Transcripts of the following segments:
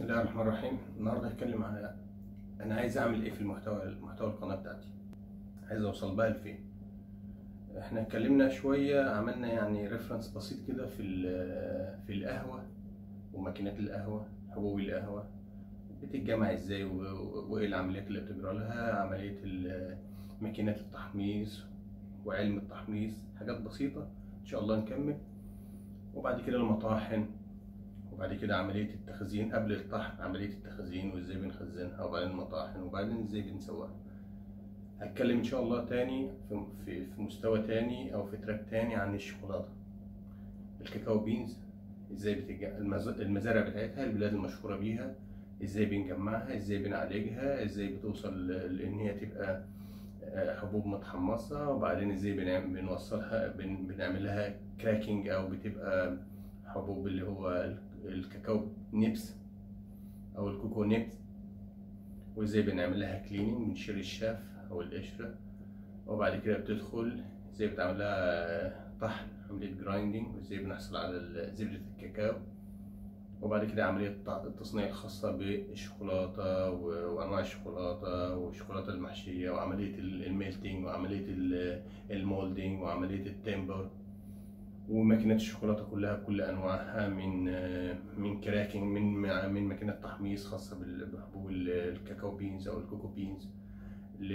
بسم الله الرحمن الرحيم النهارده هتكلم على انا عايز اعمل ايه في المحتوى محتوى القناه بتاعتي عايز اوصل بقى لفين احنا اتكلمنا شويه عملنا يعني ريفرنس بسيط كده في ال- في القهوه وماكينات القهوه حبوب القهوه بتتجمع ازاي و- و- وايه العمليات اللي بتجرى لها عمليه ال- ماكينات التحميص وعلم التحميص حاجات بسيطه ان شاء الله نكمل وبعد كده المطاحن وبعد كده عملية التخزين قبل الطحن عملية التخزين وازاي بنخزنها وبعدين المطاحن وبعدين ازاي بنسويها هتكلم ان شاء الله تاني في, في, في مستوى تاني او في تراك تاني عن الشوكولاتة الكاكاو بينز ازاي بتج... المز... المزارع بتاعتها البلاد المشهورة بيها ازاي بنجمعها ازاي بنعالجها ازاي بتوصل ل- لان هي تبقى آه، حبوب متحمصة وبعدين ازاي بنعمل بنوصلها بن... بنعمل لها كراكنج او بتبقى حبوب اللي هو الكاكاو نيبس او الكوكو نيبس وازاي بنعمل لها كليننج بنشيل الشاف او القشره وبعد كده بتدخل ازاي بتعمل لها طحن عمليه جرايندنج وازاي بنحصل على ال- زبده الكاكاو وبعد كده عملية الت- التصنيع الخاصة بالشوكولاتة و- وأنواع الشوكولاتة والشوكولاتة المحشية وعملية ال- الميلتينج وعملية ال- المولدينج وعملية التمبر وماكينات الشوكولاته كلها بكل انواعها من من كراكنج من من ماكينات تحميص خاصه بال- بحبوب ال- الكاكاو بينز او الكوكو بينز ل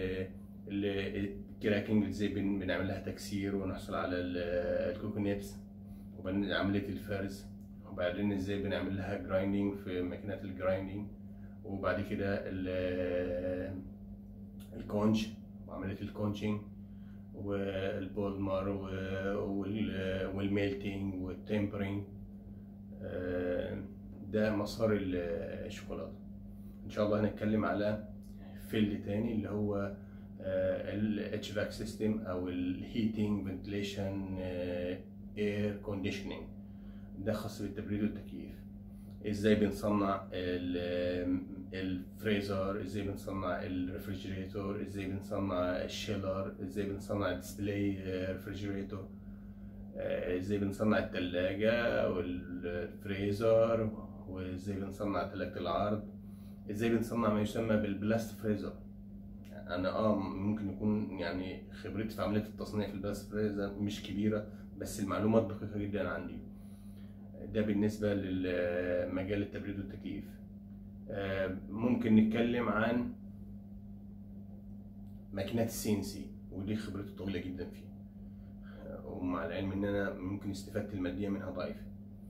الكراكنج ازاي بن- بنعمل لها تكسير ونحصل على ال- الكوكو نيبس وبعدين عمليه الفرز وبعدين ازاي بنعمل لها جرايندنج في ماكينات الجرايندنج وبعد كده ال- الكونش وعمليه الكونشنج والبولمر و- وال- والميلتينج والتمبرينج آه، ده مسار ال- الشوكولاته ان شاء الله هنتكلم على فيلد تاني اللي هو ال HVAC سيستم او الهيتنج فنتليشن اير كونديشننج ده خاص بالتبريد والتكييف ازاي بنصنع ال- الفريزر ازاي بنصنع الريفريجريتور ازاي بنصنع الشيلر ازاي بنصنع الديسبلاي ريفريجريتور ازاي بنصنع التلاجة والفريزر وازاي بنصنع تلاجة العرض ازاي بنصنع ما يسمى بالبلاست فريزر انا اه ممكن يكون يعني خبرتي في عملية التصنيع في البلاست فريزر مش كبيرة بس المعلومات دقيقة جدا عندي ده بالنسبة لمجال التبريد والتكييف آه، ممكن نتكلم عن ماكينات السي ان سي ودي خبرتي طويلة جدا فيها آه، ومع العلم ان انا ممكن استفادتي المادية منها ضعيفة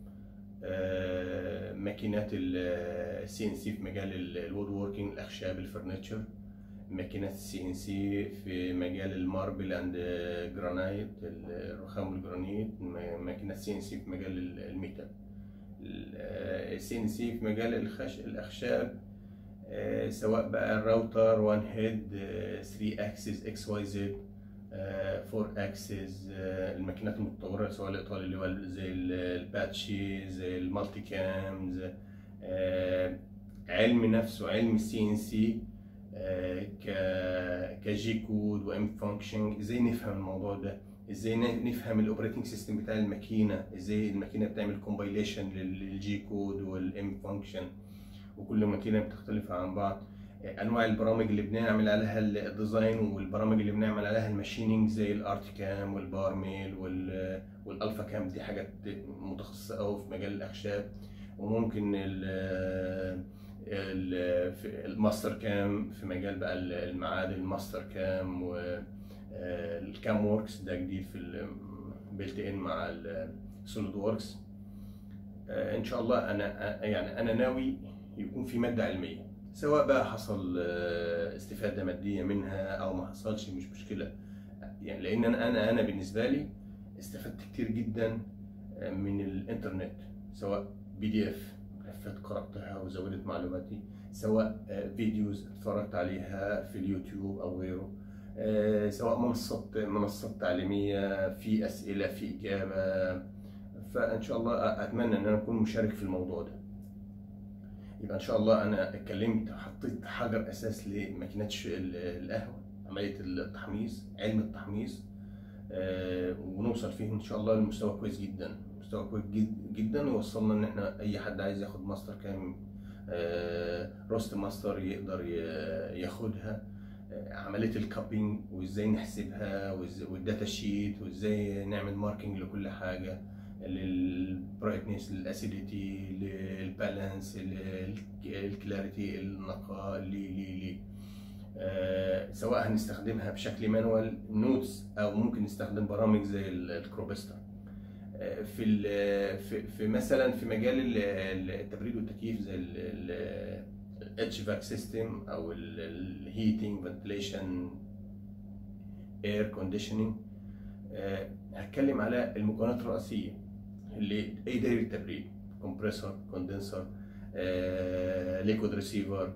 آه، ماكينات السي ان سي في مجال الوود ووركينج الاخشاب الفرنتشر ماكينات السي ان سي في مجال الماربل اند جرانايت الرخام والجرانيت ماكينات سي ان سي في مجال الميتال السي ان سي في مجال الخش الاخشاب آه، سواء بقى الراوتر 1 هيد 3 اكسس اكس واي زد 4 اكسس الماكينات المتطوره سواء الايطالي اللي هو زي ال- الباتشي زي المالتي كامز آه، علم نفسه علم السي ان سي ك كجي كود وام فانكشن ازاي نفهم الموضوع ده ازاي ن- نفهم الاوبريتنج سيستم بتاع الماكينه ازاي الماكينه بتعمل كومبايليشن للجي كود والام فانكشن وكل ماكينه بتختلف عن بعض انواع البرامج اللي بنعمل عليها الديزاين والبرامج اللي بنعمل عليها الماشينينج زي الارت كام والبار ميل وال- والالفا كام دي حاجات متخصصه قوي في مجال الاخشاب وممكن ال ال- في الماستر كام في مجال بقى المعادن الماستر كام والكام ووركس ده جديد في بيلت ان مع السوليد ووركس ان شاء الله انا يعني انا ناوي يكون في ماده علميه سواء بقى حصل آه، استفاده ماديه منها او ما حصلش مش مشكله يعني لان انا انا انا بالنسبه لي استفدت كتير جدا آه، من الانترنت سواء بي دي اف ملفات قراتها وزودت معلوماتي سواء آه، فيديوز اتفرجت عليها في اليوتيوب او غيره آه، سواء منصات منصات تعليميه في اسئله في اجابه فان شاء الله اتمنى ان انا اكون مشارك في الموضوع ده يبقى ان شاء الله انا اتكلمت حطيت حجر اساس لماكينات ش- ال- القهوه عمليه التحميص علم التحميص آه، ونوصل فيه ان شاء الله لمستوى كويس جدا مستوى كويس جد- جدا ووصلنا ان احنا اي حد عايز ياخد ماستر كام روست ماستر يقدر ي- ياخدها آه، عمليه الكابينج وازاي نحسبها وإز- والداتا شيت وازاي نعمل ماركينج لكل حاجه للبرايتنس للاسيديتي للبالانس للكلاريتي النقاء لي لي لي آه، سواء هنستخدمها بشكل مانوال نوتس او ممكن نستخدم برامج زي ال- الكروبستر آه، في ال- في في مثلا في مجال ال- ال- التبريد والتكييف زي الاتش فاك سيستم او الهيتنج فنتليشن اير كونديشننج هتكلم على المكونات الرئيسيه اللي اي دايره التبريد كومبريسور كوندنسر ليكويد ريسيفر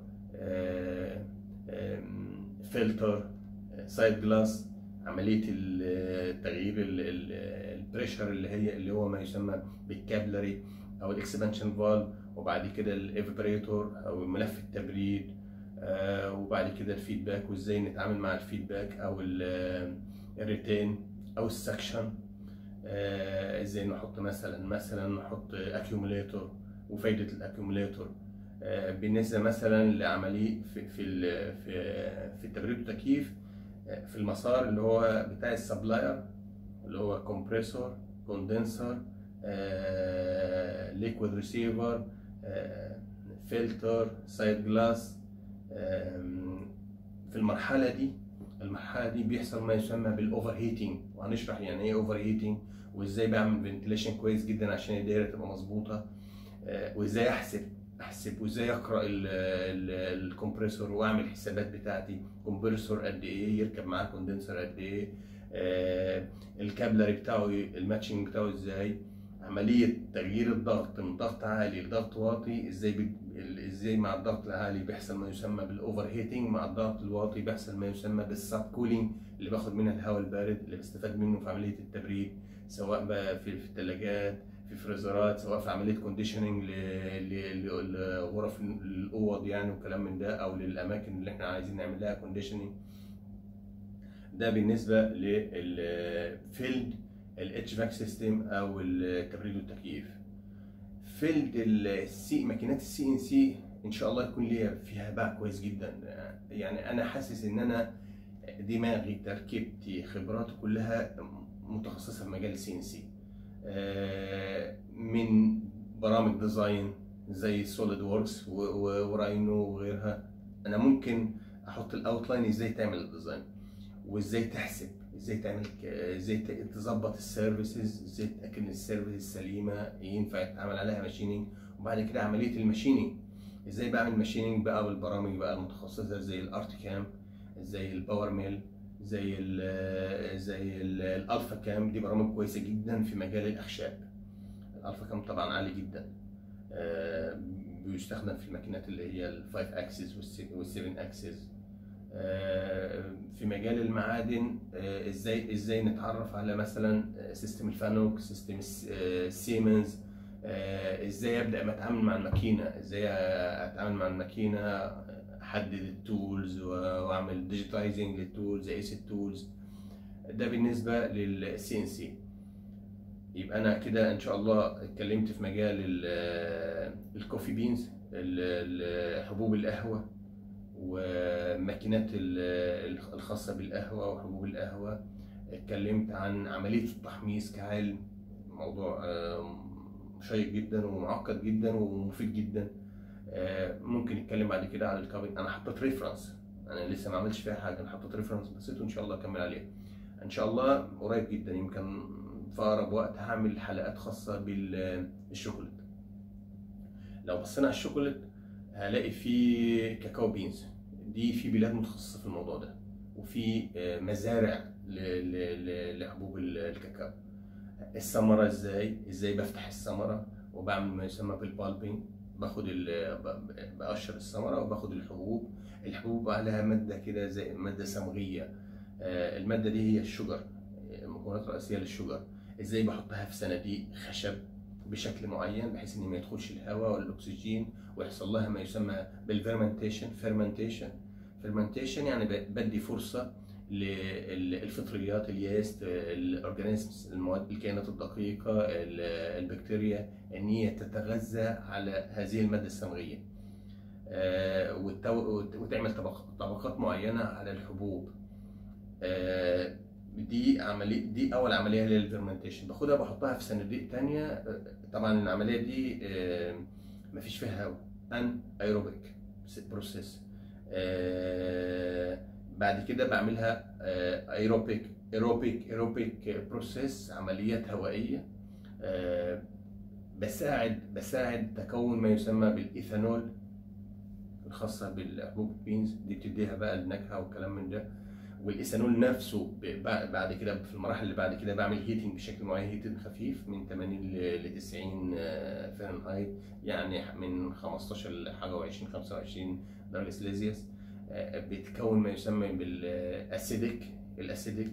فلتر سايد جلاس عمليه ال- تغيير البريشر اللي هي اللي هو ما يسمى بالكابلري او الاكسبانشن فالف وبعد كده الايفابريتور او ملف التبريد آه، وبعد كده الفيدباك وازاي نتعامل مع الفيدباك او ال- الريتين او السكشن آه، ازاي نحط مثلا مثلا نحط اكيوميليتور وفايده الاكيوميليتور آه، بالنسبه مثلا لعمليه في في ال- في في التبريد والتكييف آه، في المسار اللي هو بتاع السبلاير اللي هو كومبريسور كوندنسر ليكويد ريسيفر فلتر سايد جلاس في المرحله دي المرحله دي بيحصل ما يسمى بالاوفر هيتنج وهنشرح يعني ايه اوفر هيتنج وازاي بعمل فنتيليشن كويس جدا عشان الدايره تبقى مظبوطه آه، وازاي احسب احسب وازاي اقرا ال- ال- الكمبريسور واعمل الحسابات بتاعتي كومبريسور قد ايه يركب معاه كوندنسر قد ايه آه، الكابلري بتاعه إيه؟ الماتشنج بتاعه ازاي عمليه تغيير الضغط من ضغط عالي لضغط واطي ازاي بي... ازاي مع الضغط العالي بيحصل ما يسمى بالاوفر هيتنج مع الضغط الواطي بيحصل ما يسمى بالسب كولينج اللي باخد منها الهواء البارد اللي بستفاد منه في عمليه التبريد سواء بقى في في الثلاجات في فريزرات سواء في عمليه كونديشننج لغرف الاوض يعني وكلام من ده او للاماكن اللي احنا عايزين نعمل لها كونديشننج ده بالنسبه للفيلد الاتش فاك سيستم او التبريد والتكييف فيلد السي ماكينات السي ان سي ان شاء الله يكون ليا فيها باع كويس جدا يعني انا حاسس ان انا دماغي تركيبتي خبراتي كلها متخصصه في مجال السي ان سي من برامج ديزاين زي سوليد ووركس وراينو وغيرها انا ممكن احط الاوتلاين ازاي تعمل الديزاين وازاي تحسب ازاي تعمل ك- ازاي ت- تظبط السيرفيسز ازاي تتاكد ان السيرفيس سليمه ينفع يتعمل عليها ماشينينج وبعد كده عمليه الماشينينج ازاي بعمل ماشينينج بقى بالبرامج بقى المتخصصه زي الارت كام زي الباور ميل زي ال زي ال- الالفا كام دي برامج كويسه جدا في مجال الاخشاب الالفا كام طبعا عالي جدا آه، بيستخدم في الماكينات اللي هي الفايف اكسس والسيفن اكسس في مجال المعادن آه، ازاي ازاي نتعرف على مثلا سيستم الفانوك سيستم الس- آه، سيمنز آه، ازاي ابدا اتعامل مع الماكينه ازاي اتعامل مع الماكينه احدد التولز واعمل ديجيتايزنج للتولز اقيس التولز ده بالنسبه للسي ان سي يبقى انا كده ان شاء الله اتكلمت في مجال ال- الكوفي بينز ال- ال- حبوب القهوه وماكينات ال- الخاصه بالقهوه وحبوب القهوه اتكلمت عن عمليه التحميص كعلم موضوع آه، شيق جدا ومعقد جدا ومفيد جدا آه، ممكن نتكلم بعد كده على الكابين انا حطيت ريفرنس انا لسه ما عملتش فيها حاجه انا حطيت ريفرنس بسيط وان شاء الله اكمل عليها ان شاء الله قريب جدا يمكن في اقرب وقت هعمل حلقات خاصه بالشوكولات لو بصينا على الشوكولات هلاقي في كاكاو بينز دي في بلاد متخصصه في الموضوع ده وفي آه، مزارع ل- ل- ل- لحبوب ال- الكاكاو الثمره ازاي ازاي بفتح الثمره وبعمل ما يسمى بالبالبينج باخد ال- ب- بقشر الثمره وباخد الحبوب الحبوب عليها ماده كده زي ماده صمغيه آه، الماده دي هي الشجر المكونات الرئيسيه للشجر ازاي بحطها في صناديق خشب بشكل معين بحيث ان ما يدخلش الهواء والاكسجين ويحصل لها ما يسمى بالفيرمنتيشن فيرمنتيشن فيرمنتيشن يعني ب- بدي فرصه للفطريات الياست الاورجانيزمز المواد الكائنات الدقيقه ال- البكتيريا ان هي تتغذى على هذه الماده الصمغيه آه، وتو- وت- وتعمل طبق- طبقات معينه على الحبوب آه، دي عمليه دي اول عمليه للفيرمنتيشن باخدها بحطها في صناديق تانية آه، طبعا العمليه دي آه، مفيش فيها هواء ان ايروبيك بروسيس بعد كده بعملها ايروبيك ايروبيك ايروبيك بروسيس عمليات هوائيه آه، بساعد بساعد تكون ما يسمى بالايثانول الخاصه بالحبوب البينز دي بتديها بقى النكهه والكلام من ده والايثانول نفسه ب- بع- بعد كده في المراحل اللي بعد كده بعمل هيتنج بشكل معين هيتنج خفيف من 80 ل 90 آه، فahrenheit يعني من 15 لحاجه و20 25 درجه سليزيوس آه، بتكون ما يسمى بالاسيديك الاسيديك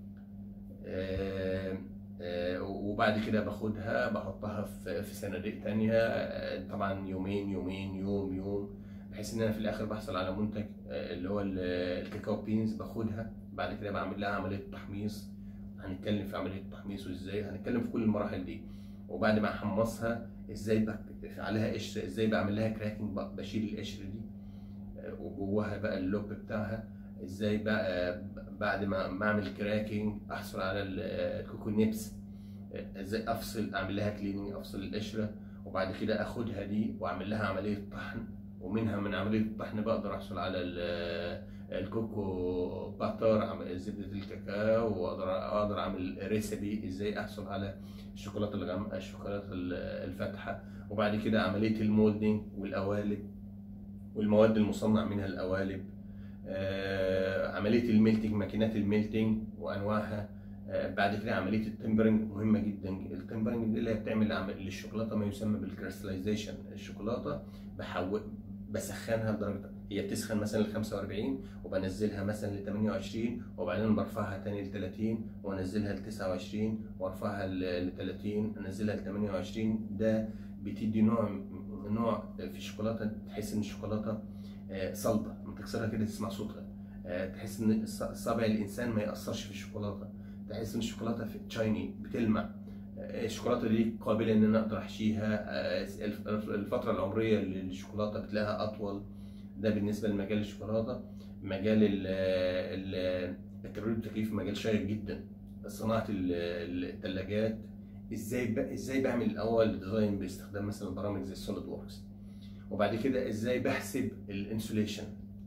آه، آه، وبعد كده باخدها بحطها في في صناديق تانية آه، طبعا يومين يومين يوم يوم بحيث ان انا في الاخر بحصل على منتج آه، اللي هو ال- الكاكاو بينز باخدها بعد كده بعمل لها عمليه تحميص هنتكلم في عمليه التحميص وازاي هنتكلم في كل المراحل دي وبعد ما احمصها ازاي بك- عليها قشر ازاي بعمل لها كراكنج بشيل القشر دي آه، وجواها بقى اللوب بتاعها ازاي بقى بعد ما ما اعمل كراكنج احصل على ال- الكوكونيبس ازاي افصل اعمل لها كليننج افصل القشره وبعد كده اخدها دي واعمل لها عمليه طحن ومنها من عمليه الطحن بقدر احصل على ال- الكوكو باتر عم- زبده الكاكاو واقدر اقدر اعمل ريسبي ازاي احصل على الشوكولاته الغامقه الشوكولاته ال- الفاتحه وبعد كده عمليه المولدنج والقوالب والمواد المصنع منها القوالب آه، عمليه الميلتنج ماكينات الميلتنج وانواعها آه، بعد كده عمليه التمبرنج مهمه جدا التمبرنج دي اللي هي بتعمل عمل للشوكولاته ما يسمى بالكريستاليزيشن الشوكولاته بحول بسخنها لدرجه هي بتسخن مثلا ل 45 وبنزلها مثلا ل 28 وبعدين برفعها تاني ل 30 وانزلها ل 29 وارفعها ل 30 انزلها ل 28 ده بتدي نوع نوع في الشوكولاته تحس ان الشوكولاته آه، صلبه لما تكسرها كده تسمع صوتها آه، تحس ان الص- صابع الانسان ما ياثرش في الشوكولاته تحس ان الشوكولاته في تشايني بتلمع آه، الشوكولاته دي قابله ان انا اقدر احشيها آه، الف- الفتره العمريه للشوكولاته بتلاقيها اطول ده بالنسبه لمجال الشوكولاته مجال ال- ال- التبريد والتكييف مجال شيق جدا صناعه ال- الثلاجات ازاي ب... ازاي بعمل الاول ديزاين باستخدام مثلا برامج زي السوليد ووركس وبعد كده ازاي بحسب الانسوليشن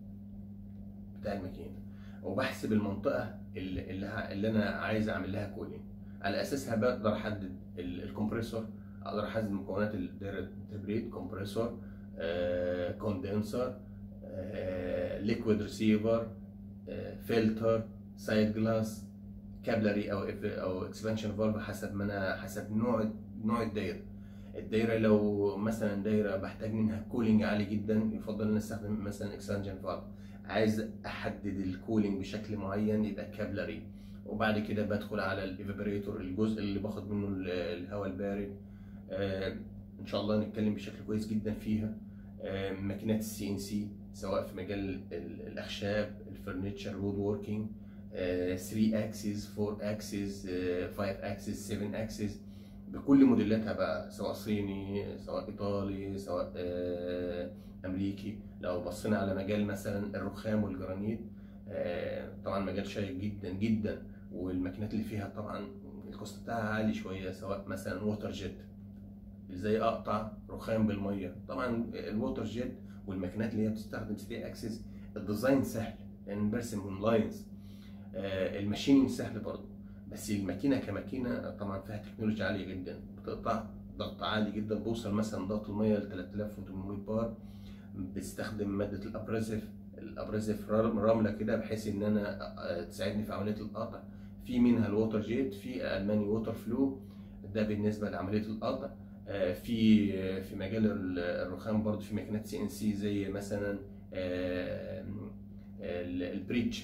بتاع الماكينه وبحسب المنطقه اللي, اللي, ه- اللي انا عايز اعمل لها كولينج على اساسها بقدر احدد ال- الكمبريسور اقدر احدد مكونات الدايره التبريد كمبريسور آه، كوندنسر آه، ليكويد ريسيفر آه، فلتر سايد جلاس كابلري او إف- او اكسبانشن فالف حسب ما انا حسب نوع نوع الدايره الدايره لو مثلا دايره بحتاج منها كولينج عالي جدا يفضل ان استخدم مثلا اكسبانشن فالف عايز احدد الكولينج بشكل معين يبقى كابلري وبعد كده بدخل على الايفابريتور الجزء اللي باخد منه ال- الهواء البارد آه، ان شاء الله نتكلم بشكل كويس جدا فيها آه، ماكينات السي ان سي سواء في مجال ال- الاخشاب الفرنتشر وود ووركينج 3 اكسس 4 اكسس 5 اكسس 7 اكسس بكل موديلاتها بقى سواء صيني سواء ايطالي سواء آه، امريكي لو بصينا على مجال مثلا الرخام والجرانيت آه، طبعا مجال شيق جدا جدا والماكينات اللي فيها طبعا الكوست بتاعها عالي شويه سواء مثلا ووتر جيت ازاي اقطع رخام بالميه طبعا الووتر جيت والماكينات اللي هي بتستخدم 3 اكسس الديزاين سهل لان برسم من لاينز الماشينينج سهل برضه بس الماكينه كماكينه طبعا فيها تكنولوجيا عاليه جدا بتقطع ضغط عالي جدا بوصل مثلا ضغط الميه ل 3800 بار بتستخدم ماده الابريزيف الابريزيف رم- رمله كده بحيث ان انا آه، تساعدني في عمليه القطع في منها الووتر جيت في الماني ووتر فلو ده بالنسبه لعمليه القطع آه، في آه، في مجال ال- الرخام برضه في ماكينات سي ان سي زي مثلا آه، ال- البريتش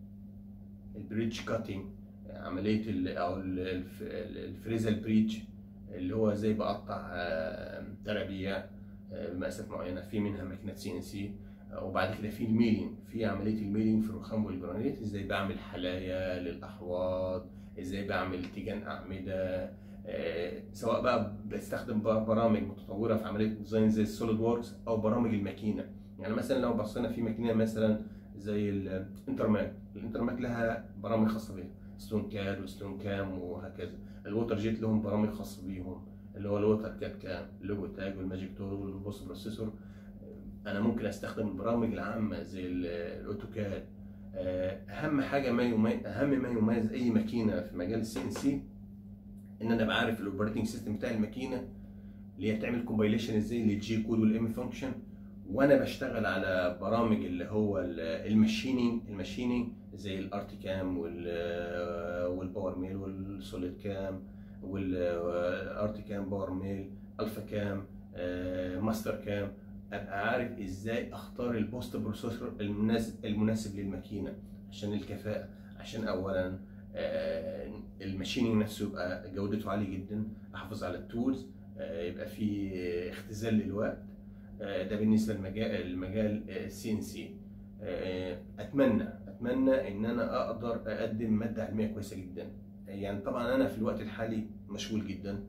البريتش كاتنج عمليه ال او ال- الف- الفريزل بريتش اللي هو زي بقطع آه، ترابيع آه، بمقاسات معينه في منها ماكينات سي ان سي وبعد كده في الميلينج في عمليه الميلينج في الرخام والجرانيت ازاي بعمل حلايا للاحواض ازاي بعمل تيجان اعمده آه، سواء بقى بستخدم بقى برامج متطوره في عمليه ديزاين زي السوليد ووركس او برامج الماكينه يعني مثلا لو بصينا في ماكينه مثلا زي الانترماك الانترماك لها برامج خاصه بيها ستون كاد وستون كام وهكذا الووتر جيت لهم برامج خاصه بيهم اللي هو الووتر كاد كام اللوجو تاج والماجيك تول والبوست بروسيسور انا ممكن استخدم البرامج العامه زي الاوتوكاد اهم حاجه ما يميز اهم ما يميز اي ماكينه في مجال السي ان سي ان انا بعرف الاوبريتنج سيستم بتاع الماكينه اللي هي بتعمل كومبايليشن ازاي للجي كود والام فانكشن وانا بشتغل على برامج اللي هو الماشينينج الماشينينج زي الارتيكام والباور ميل والسوليد كام والارتيكام باور ميل الفا كام ماستر كام ابقى عارف ازاي اختار البوست بروسيسور المناسب المناسب للماكينه عشان الكفاءه عشان اولا الماشينينج نفسه يبقى جودته عاليه جدا احافظ على التولز يبقى في اختزال للوقت ده بالنسبه للمجال المجال السي ان سي اتمنى اتمنى ان انا اقدر اقدم ماده علميه كويسه جدا يعني طبعا انا في الوقت الحالي مشغول جدا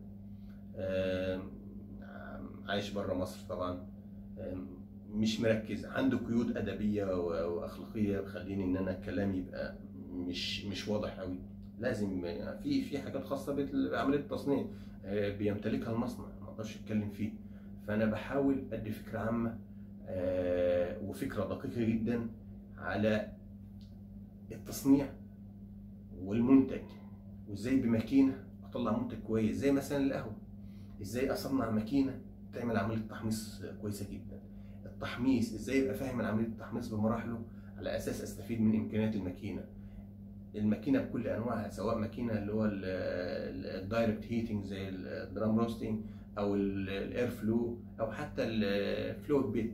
عايش بره مصر طبعا مش مركز عنده قيود ادبيه واخلاقيه بخليني ان انا كلامي يبقى مش مش واضح قوي لازم في في حاجات خاصه بعمليه التصنيع بيمتلكها المصنع ما اقدرش اتكلم فيه فانا بحاول ادي فكره عامه وفكره دقيقه جدا على التصنيع والمنتج وازاي بماكينه اطلع منتج كويس زي مثلا القهوه ازاي اصنع ماكينه تعمل عمليه تحميص كويسه جدا التحميص ازاي ابقى فاهم عمليه التحميص بمراحله على اساس استفيد من امكانيات الماكينه الماكينه بكل انواعها سواء ماكينه اللي هو الدايركت هيتنج زي الدرام روستنج او الاير فلو او حتى الفلوت بيت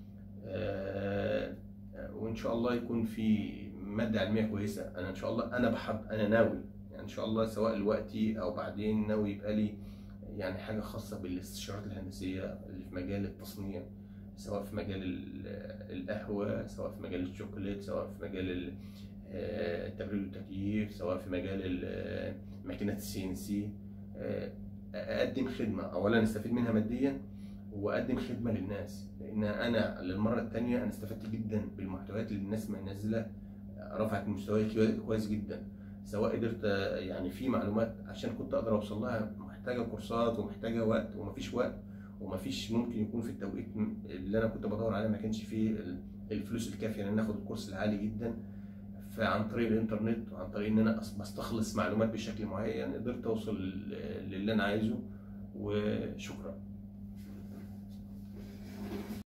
وان شاء الله يكون في ماده علميه كويسه انا ان شاء الله انا بحب انا ناوي يعني ان شاء الله سواء دلوقتي او بعدين ناوي يبقى لي يعني حاجه خاصه بالاستشارات الهندسيه اللي في مجال التصنيع سواء في مجال القهوه سواء في مجال الشوكولات سواء في مجال التبريد والتكييف سواء في مجال ماكينات السي ان سي اقدم خدمه اولا استفيد منها ماديا واقدم خدمه للناس لان انا للمره الثانيه انا استفدت جدا بالمحتويات اللي الناس منزله رفعت مستواي كويس جدا سواء قدرت يعني في معلومات عشان كنت اقدر اوصل لها محتاجه كورسات ومحتاجه وقت ومفيش وقت ومفيش ممكن يكون في التوقيت اللي انا كنت بدور عليه ما كانش فيه الفلوس الكافيه ان انا اخد الكورس العالي جدا فعن طريق الانترنت وعن طريق ان انا بستخلص معلومات بشكل معين قدرت اوصل للي انا عايزه وشكرا